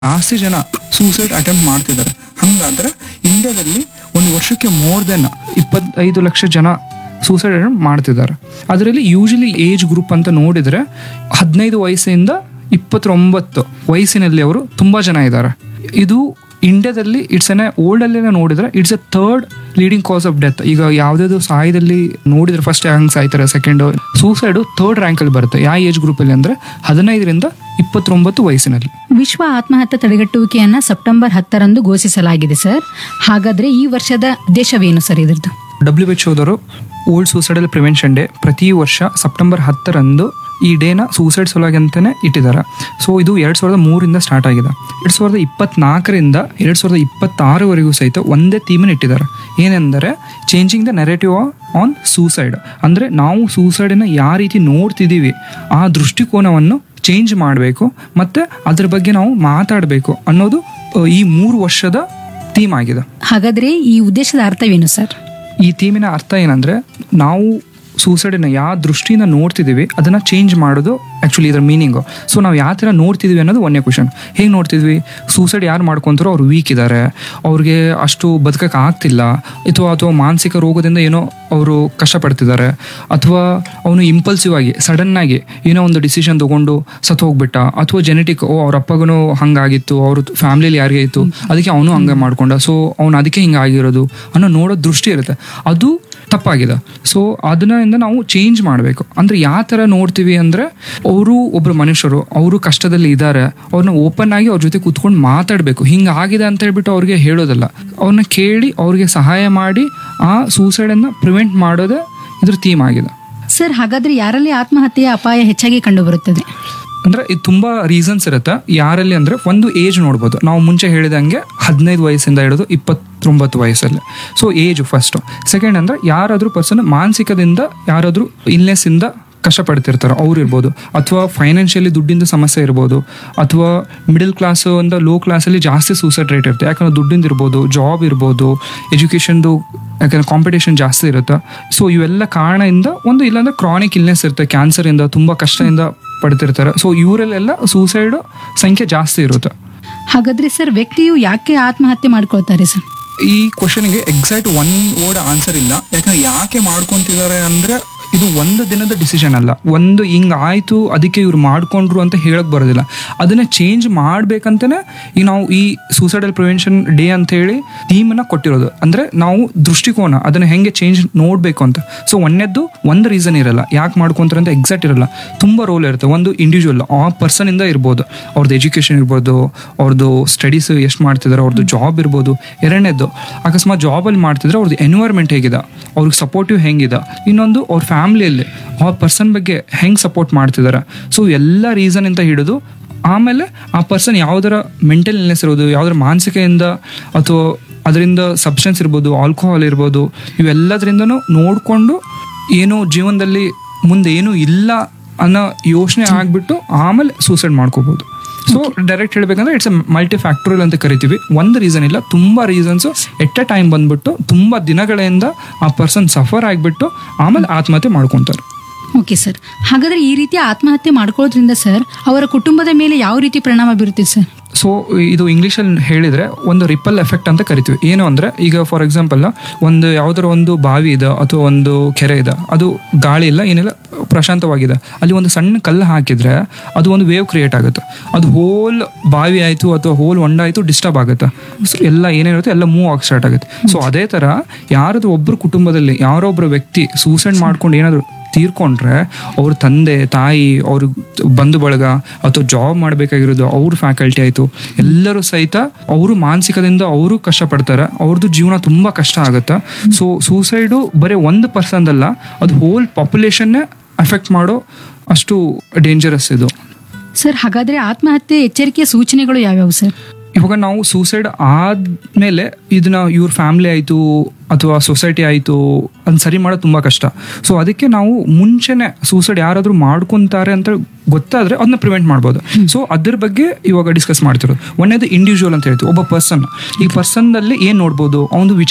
ಜಾಸ್ತಿ ಜನ suicide attempt ಮಾಡ್ತಿದ್ದಾರೆ ಹಂಗಾದ್ರೆ ಇಂಡಿಯಾದಲ್ಲಿ ಒಂದು ವರ್ಷಕ್ಕೆ ಮೋರ್ ದೆನ್ ಇಪ್ಪತ್ತೈದು ಲಕ್ಷ ಜನ ಸೂಸೈಡ್ ಅಟೆಂಪ್ಟ್ ಮಾಡ್ತಿದ್ದಾರೆ ಅದರಲ್ಲಿ ಯೂಶಲಿ ಏಜ್ ಗ್ರೂಪ್ ಅಂತ ನೋಡಿದ್ರೆ ಹದಿನೈದು ವಯಸ್ಸಿಂದ ಇಪ್ಪತ್ತೊಂಬತ್ತು ವಯಸ್ಸಿನಲ್ಲಿ ಅವರು ತುಂಬಾ ಜನ ಇದ್ದಾರೆ ಇದು ಇಂಡಿಯಾದಲ್ಲಿ ಇಟ್ಸ್ ಎನ್ ಓಲ್ಡ್ ಅಲ್ಲೆಲ್ಲ ನೋಡಿದ್ರೆ it's a third leading cause of death ಈಗ ಯಾವುದಾದ್ರು ಸಾಯದಲ್ಲಿ ನೋಡಿದ್ರೆ ಫಸ್ಟ್ ಹಂಗೆ ಸಾಯ್ತಾರೆ ಸೆಕೆಂಡ್ ಸೂಸೈಡು ಥರ್ಡ್ ರ್ಯಾಂಕಲ್ಲಿ ಬರುತ್ತೆ ಯಾವ ಏಜ್ ಗ್ರೂಪಲ್ಲಿ ಅಂದರೆ ಹದಿನೈದರಿಂದ ಇಪ್ಪತ್ತೊಂಬತ್ತು ವಯಸ್ಸಿನಲ್ಲಿ ವಿಶ್ವ ಆತ್ಮಹತ್ಯೆ ತಡೆಗಟ್ಟುವಿಕೆಯನ್ನ ಸೆಪ್ಟೆಂಬರ್ ಹತ್ತರಂದು ಘೋಷಿಸಲಾಗಿದೆ ಸರ್ ಹಾಗಾದ್ರೆ ಈ ವರ್ಷದ ಉದ್ದೇಶವೇನು ಸರ್ ಇದ್ರದ್ದು ಡಬ್ಲ್ಯೂ ಎಚ್ ಓದವರು ಓಲ್ಡ್ ಸೂಸೈಡಲ್ ಪ್ರಿವೆನ್ಷನ್ ಡೇ ಪ್ರತಿ ವರ್ಷ ಸೆಪ್ಟೆಂಬರ್ ಹತ್ತರಂದು ಈ ಡೇನ ಸೂಸೈಡ್ ಸಲುವಾಗಿ ಅಂತಾನೆ ಇಟ್ಟಿದ್ದಾರೆ ಸೊ ಇದು ಎರಡು ಸಾವಿರದ ಮೂರಿಂದ ಸ್ಟಾರ್ಟ್ ಆಗಿದೆ ಎರಡು ಸಾವಿರದ ಇಪ್ಪತ್ನಾಲ್ಕರಿಂದ ಎರಡು ಸಾವಿರದ ಇಪ್ಪತ್ತಾರವರೆಗೂ ಸಹಿತ ಒಂದೇ ಥೀಮನ್ನು ಇಟ್ಟಿದ್ದಾರೆ ಏನೆಂದರೆ changing the narrative on suicide ಅಂದರೆ ನಾವು ಸೂಸೈಡನ್ನು ಯಾವ ರೀತಿ ನೋಡ್ತಿದ್ದೀವಿ ಆ ದೃಷ್ಟಿಕೋನವನ್ನು ಚೇಂಜ್ ಮಾಡಬೇಕು ಮತ್ತು ಅದ್ರ ಬಗ್ಗೆ ನಾವು ಮಾತಾಡಬೇಕು ಅನ್ನೋದು ಆ, ಈ ಮೂರು ವರ್ಷದ ಥೀಮ್ ಆಗಿದೆ ಹಾಗಾದ್ರೆ ಈ ಉದ್ದೇಶದ ಅರ್ಥವೇನು ಸರ್ ಈ ಥೀಮಿನ ಅರ್ಥ ಏನಂದ್ರೆ ನಾವು ಸೂಸೈಡನ್ನ ಯಾವ ದೃಷ್ಟಿಯಿಂದ ನೋಡ್ತಿದ್ದೀವಿ ಅದನ್ನ ಚೇಂಜ್ ಮಾಡೋದು ಆ್ಯಕ್ಚುಲಿ ಇದರ ಮೀನಿಂಗು ಸೊ ನಾವು ಯಾವ ಥರ ನೋಡ್ತಿದ್ವಿ ಅನ್ನೋದು ಒಂದೇ ಕ್ವಶನ್ ಹೇಗೆ ನೋಡ್ತಿದ್ವಿ ಸೂಸೈಡ್ ಯಾರು ಮಾಡ್ಕೊಂತಾರೋ ಅವ್ರು ವೀಕ್ ಇದ್ದಾರೆ ಅವ್ರಿಗೆ ಅಷ್ಟು ಬದುಕಕ್ಕೆ ಆಗ್ತಿಲ್ಲ ಅಥವಾ ಅಥವಾ ಮಾನಸಿಕ ರೋಗದಿಂದ ಏನೋ ಅವರು ಕಷ್ಟಪಡ್ತಿದ್ದಾರೆ ಅಥವಾ ಅವನು ಇಂಪಲ್ಸಿವ್ ಆಗಿ ಸಡನ್ ಆಗಿ ಏನೋ ಒಂದು ಡಿಸಿಷನ್ ತಗೊಂಡು ಸತ್ತು ಹೋಗ್ಬಿಟ್ಟ ಅಥವಾ ಜೆನೆಟಿಕ್ ಓ ಅವ್ರ ಅಪ್ಪಗೂ ಹಂಗಾಗಿತ್ತು ಅವ್ರ ಫ್ಯಾಮಿಲಿಯಲ್ಲಿ ಯಾರಿಗೆ ಇತ್ತು ಅದಕ್ಕೆ ಅವನು ಹಂಗೆ ಮಾಡ್ಕೊಂಡ ಸೊ ಅವ್ನು ಅದಕ್ಕೆ ಹಿಂಗೆ ಆಗಿರೋದು ಅನ್ನೋ ನೋಡೋ ದೃಷ್ಟಿ ಇರುತ್ತೆ ಅದು ತಪ್ಪಾಗಿದೆ ಸೊ ಅದರಿಂದ ನಾವು ಚೇಂಜ್ ಮಾಡಬೇಕು ಅಂದ್ರೆ ಯಾವ ಥರ ನೋಡ್ತೀವಿ ಅಂದ್ರೆ ಅವರು ಒಬ್ರು ಮನುಷ್ಯರು ಅವರು ಕಷ್ಟದಲ್ಲಿ ಇದ್ದಾರೆ ಅವ್ರನ್ನ ಓಪನ್ ಆಗಿ ಅವ್ರ ಜೊತೆ ಕೂತ್ಕೊಂಡು ಮಾತಾಡಬೇಕು ಹಿಂಗೆ ಆಗಿದೆ ಅಂತ ಹೇಳ್ಬಿಟ್ಟು ಅವ್ರಿಗೆ ಹೇಳೋದಲ್ಲ ಅವ್ರನ್ನ ಕೇಳಿ ಅವ್ರಿಗೆ ಸಹಾಯ ಮಾಡಿ ಆ ಸೂಸೈಡನ್ನು ಪ್ರಿವೆಂಟ್ ಮಾಡೋದೇ ಇದ್ರ ಥೀಮ್ ಆಗಿದೆ ಸರ್ ಹಾಗಾದ್ರೆ ಯಾರಲ್ಲಿ ಆತ್ಮಹತ್ಯೆಯ ಅಪಾಯ ಹೆಚ್ಚಾಗಿ ಕಂಡುಬರುತ್ತದೆ ಅಂದ್ರೆ ಇದು ತುಂಬಾ ರೀಸನ್ಸ್ ಇರುತ್ತೆ ಯಾರಲ್ಲಿ ಅಂದ್ರೆ ಒಂದು ಏಜ್ ನೋಡ್ಬೋದು ನಾವು ಮುಂಚೆ ಹೇಳಿದಂಗೆ ಹದಿನೈದು ವಯಸ್ಸಿಂದ ಹಿಡಿದು ಇಪ್ಪತ್ತೊಂಬತ್ತು ವಯಸ್ಸಲ್ಲಿ ಸೊ ಏಜ್ ಫಸ್ಟ್ ಸೆಕೆಂಡ್ ಅಂದ್ರೆ ಯಾರಾದ್ರೂ ಪರ್ಸನ್ ಮಾನಸಿಕದಿಂದ ಯಾರಾದ್ರೂ ಇಲ್ನೆಸ್ ಇಂದ ಕಷ್ಟಪಡ್ತಿರ್ತಾರೆ ಅವ್ರು ಇರ್ಬೋದು ಅಥವಾ ಫೈನಾನ್ಷಿಯಲಿ ದುಡ್ಡಿಂದ ಸಮಸ್ಯೆ ಇರ್ಬೋದು ಅಥವಾ ಮಿಡಲ್ ಕ್ಲಾಸ್ ಅಂತ ಲೋ ಕ್ಲಾಸಲ್ಲಿ ಜಾಸ್ತಿ ಸೂಸೈಡ್ ರೇಟ್ ಇರುತ್ತೆ ಯಾಕಂದ್ರೆ ದುಡ್ಡಿಂದ ಇರ್ಬೋದು ಜಾಬ್ ಇರ್ಬೋದು ಎಜುಕೇಷನ್ದು ಯಾಕಂದ್ರೆ ಕಾಂಪಿಟೇಷನ್ ಜಾಸ್ತಿ ಇರುತ್ತೆ ಸೊ ಇವೆಲ್ಲ ಕಾರಣದಿಂದ ಒಂದು ಇಲ್ಲಾಂದ್ರೆ ಕ್ರಾನಿಕ್ ಇಲ್ನೆಸ್ ಇರುತ್ತೆ ಕ್ಯಾನ್ಸರ್ ಇಂದ ತುಂಬಾ ಕಷ್ಟದಿಂದ ಪಡ್ತಿರ್ತಾರೆ ಸೊ ಇವರಲ್ಲೆಲ್ಲ ಸೂಸೈಡ್ ಸಂಖ್ಯೆ ಜಾಸ್ತಿ ಇರುತ್ತೆ ಹಾಗಾದ್ರೆ ಸರ್ ವ್ಯಕ್ತಿಯು ಯಾಕೆ ಆತ್ಮಹತ್ಯೆ ಮಾಡ್ಕೊಳ್ತಾರೆ ಸರ್ ಈ ಕ್ವಶನ್ಗೆ ಎಕ್ಸಾಕ್ಟ್ ಒನ್ ವರ್ಡ್ ಆನ್ಸರ್ ಇಲ್ಲ ಯಾಕಂದ್ರೆ ಯಾಕೆ ಮಾಡ್ಕೊಂತಿದ್ದಾರೆ ಅಂದ್ರೆ ಇದು ಒಂದು ದಿನದ ಡಿಸಿಷನ್ ಅಲ್ಲ ಒಂದು ಹಿಂಗ್ ಆಯ್ತು ಅದಕ್ಕೆ ಇವ್ರು ಮಾಡ್ಕೊಂಡ್ರು ಅಂತ ಹೇಳಕ್ ಬರೋದಿಲ್ಲ ಅದನ್ನ ಚೇಂಜ್ ಮಾಡ್ಬೇಕಂತಾನೆ ಈಗ ನಾವು ಈ ಸೂಸೈಡಲ್ ಪ್ರಿವೆನ್ಷನ್ ಡೇ ಅಂತ ಹೇಳಿ ಥೀಮನ್ನ ಕೊಟ್ಟಿರೋದು ಅಂದ್ರೆ ನಾವು ದೃಷ್ಟಿಕೋನ ಅದನ್ನ ಹೆಂಗೆ ಚೇಂಜ್ ನೋಡ್ಬೇಕು ಅಂತ ಸೊ ಒಂದೇದ್ದು ಒಂದು ರೀಸನ್ ಇರಲ್ಲ ಯಾಕೆ ಮಾಡ್ಕೊಂತಾರೆ ಅಂತ ಎಕ್ಸಾಕ್ಟ್ ಇರಲ್ಲ ತುಂಬಾ ರೋಲ್ ಇರುತ್ತೆ ಒಂದು ಇಂಡಿವಿಜುವಲ್ ಆ ಪರ್ಸನ್ ಇಂದ ಇರ್ಬೋದು ಅವ್ರದ್ದು ಎಜುಕೇಶನ್ ಇರ್ಬೋದು ಅವ್ರದ್ದು ಸ್ಟಡೀಸ್ ಎಷ್ಟು ಮಾಡ್ತಿದ್ದಾರೆ ಅವ್ರದ್ದು ಜಾಬ್ ಇರ್ಬೋದು ಎರಡನೇದ್ದು ಅಕಸ್ಮಾತ್ ಜಾಬಲ್ಲಿ ಮಾಡ್ತಿದ್ರೆ ಅವ್ರದ್ದು ಎನ್ವೈರ್ಮೆಂಟ್ ಹೇಗಿದೆ ಅವ್ರಿಗೆ ಸಪೋರ್ಟಿವ್ ಹೆಂಗಿದೆ ಇನ್ನೊಂದು ಅವ್ರ ಫ್ಯಾಮಿಲಿಯಲ್ಲಿ ಆ ಪರ್ಸನ್ ಬಗ್ಗೆ ಹೆಂಗೆ ಸಪೋರ್ಟ್ ಮಾಡ್ತಿದ್ದಾರೆ ಸೊ ಎಲ್ಲ ರೀಸನ್ ಅಂತ ಹಿಡಿದು ಆಮೇಲೆ ಆ ಪರ್ಸನ್ ಯಾವ್ದರ ಮೆಂಟಲ್ ಇಲ್ನೆಸ್ ಇರ್ಬೋದು ಯಾವ್ದರ ಮಾನಸಿಕೆಯಿಂದ ಅಥವಾ ಅದರಿಂದ ಸಬ್ಸ್ಟೆನ್ಸ್ ಇರ್ಬೋದು ಆಲ್ಕೋಹಾಲ್ ಇರ್ಬೋದು ಇವೆಲ್ಲದರಿಂದನೂ ನೋಡಿಕೊಂಡು ಏನು ಜೀವನದಲ್ಲಿ ಮುಂದೆ ಏನೂ ಇಲ್ಲ ಅನ್ನೋ ಯೋಚನೆ ಆಗ್ಬಿಟ್ಟು ಆಮೇಲೆ ಸೂಸೈಡ್ ಮಾಡ್ಕೋಬಹುದು ಸೊ ಡೈರೆಕ್ಟ್ ಹೇಳ್ಬೇಕಂದ್ರೆ ಇಟ್ಸ್ ಮಲ್ಟಿ ಫ್ಯಾಕ್ಟೋರಿಯಲ್ ಅಂತ ಕರಿತೀವಿ ಒಂದು ರೀಸನ್ ಇಲ್ಲ ತುಂಬಾ ರೀಸನ್ಸ್ ಎಟ್ ಎ ಟೈಮ್ ಬಂದ್ಬಿಟ್ಟು ತುಂಬಾ ದಿನಗಳಿಂದ ಆ ಪರ್ಸನ್ ಸಫರ್ ಆಗಿಬಿಟ್ಟು ಆಮೇಲೆ ಆತ್ಮಹತ್ಯೆ ಮಾಡ್ಕೊಂತಾರೆ ಓಕೆ ಸರ್ ಹಾಗಾದ್ರೆ ಈ ರೀತಿ ಆತ್ಮಹತ್ಯೆ ಮಾಡ್ಕೊಳ್ಳೋದ್ರಿಂದ ಸರ್ ಅವರ ಕುಟುಂಬದ ಮೇಲೆ ಯಾವ ರೀತಿ ಪರಿಣಾಮ ಬೀರುತ್ತದೆ ಸರ್ ಸೊ ಇದು ಇಂಗ್ಲೀಷಲ್ಲಿ ಹೇಳಿದ್ರೆ ಒಂದು ರಿಪಲ್ ಎಫೆಕ್ಟ್ ಅಂತ ಕರಿತೀವಿ ಏನು ಅಂದ್ರೆ ಈಗ ಫಾರ್ ಎಕ್ಸಾಂಪಲ್ ಒಂದು ಯಾವ್ದಾರ ಒಂದು ಬಾವಿ ಇದೆ ಅಥವಾ ಒಂದು ಕೆರೆ ಇದೆ ಅದು ಗಾಳಿ ಇಲ್ಲ ಏನಿಲ್ಲ ಪ್ರಶಾಂತವಾಗಿದೆ ಅಲ್ಲಿ ಒಂದು ಸಣ್ಣ ಕಲ್ಲು ಹಾಕಿದ್ರೆ ಅದು ಒಂದು ವೇವ್ ಕ್ರಿಯೇಟ್ ಆಗುತ್ತೆ ಅದು ಹೋಲ್ ಬಾವಿ ಆಯ್ತು ಅಥವಾ ಹೋಲ್ ಹೊಂಡ ಆಯ್ತು ಡಿಸ್ಟರ್ಬ್ ಆಗುತ್ತೆ So ಎಲ್ಲ ಏನೇನಿರುತ್ತೆ ಎಲ್ಲ ಮೂವ್ ಆಗಿ ಸ್ಟಾರ್ಟ್ ಆಗುತ್ತೆ ಸೊ ಅದೇ ತರ ಯಾರಾದ್ರೂ ಒಬ್ರು ಕುಟುಂಬದಲ್ಲಿ ಯಾರೋ ಒಬ್ರು ವ್ಯಕ್ತಿ ಸೂಸೈಡ್ ಮಾಡ್ಕೊಂಡು ಏನಾದ್ರು ತೀರ್ಕೊಂಡ್ರೆ ಅವ್ರ ತಂದೆ ತಾಯಿ ಅವ್ರ ಬಂಧು ಬಳಗ ಅಥವಾ ಜಾಬ್ ಮಾಡಬೇಕಾಗಿರೋದು ಅವ್ರ ಫ್ಯಾಕಲ್ಟಿ ಆಯಿತು ಎಲ್ಲರೂ ಸಹಿತ ಅವರು ಮಾನಸಿಕದಿಂದ ಅವರು ಕಷ್ಟಪಡ್ತಾರೆ ಅವ್ರದ್ದು ಜೀವನ ತುಂಬ ಕಷ್ಟ ಆಗುತ್ತೆ ಸೊ ಸೂಸೈಡು ಬರೀ ಒಂದು ಪರ್ಸನ್ ಅಲ್ಲ ಅದು ಹೋಲ್ ಪಾಪ್ಯುಲೇಷನ್ನೇ ಅಫೆಕ್ಟ್ ಮಾಡೋ ಅಷ್ಟು ಡೇಂಜರಸ್ ಇದು ಸರ್ ಹಾಗಾದ್ರೆ ಆತ್ಮಹತ್ಯೆ ಎಚ್ಚರಿಕೆಯ ಸೂಚನೆಗಳು ಯಾವ್ಯಾವು ಸರ್ ಇವಾಗ ನಾವು ಸೂಸೈಡ್ ಆದ್ಮೇಲೆ ಇದನ್ನ ಇವ್ರ ಫ್ಯಾಮಿಲಿ ಆಯ್ತು ಅಥವಾ ಸೊಸೈಟಿ ಆಯ್ತು ಅದನ್ನ ಸರಿ ಮಾಡೋದು ತುಂಬಾ ಕಷ್ಟ ಸೊ ಅದಕ್ಕೆ ನಾವು ಮುಂಚೆನೆ ಸೂಸೈಡ್ ಯಾರಾದ್ರೂ ಮಾಡ್ಕೊಂತಾರೆ ಅಂತ ಗೊತ್ತಾದ್ರೆ ಅದನ್ನ ಪ್ರಿವೆಂಟ್ ಮಾಡ್ಬೋದು ಸೊ ಅದ್ರ ಬಗ್ಗೆ ಇವಾಗ ಡಿಸ್ಕಸ್ ಮಾಡ್ತಿರೋದು ಒಂದೇದು ಇಂಡಿವಿಜುವಲ್ ಅಂತ ಹೇಳ್ತೀವಿ ಒಬ್ಬ ಪರ್ಸನ್ ಈ ಪರ್ಸನ್ದಲ್ಲಿ ಏನ್ ನೋಡ್ಬೋದು ಅವನು ವಿಚಾರ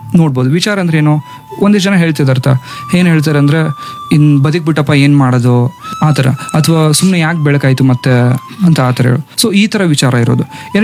ನೋಡ್ಬೋದು ವಿಚಾರ ಅಂದ್ರೆ ಏನು ಒಂದಿಷ್ಟು ಜನ ಹೇಳ್ತಿದಾರ್ಥ ಏನು ಹೇಳ್ತಾರೆ ಅಂದ್ರೆ ಇನ್ ಬದುಕ್ಬಿಟ್ಟಪ್ಪ ಏನು ಮಾಡೋದು ಆ ಥರ ಅಥವಾ ಸುಮ್ಮನೆ ಯಾಕೆ ಬೆಳಕಾಯ್ತು ಮತ್ತೆ ಅಂತ ಆ ಥರ ಹೇಳು ಸೊ ಈ ಥರ ವಿಚಾರ ಇರೋದು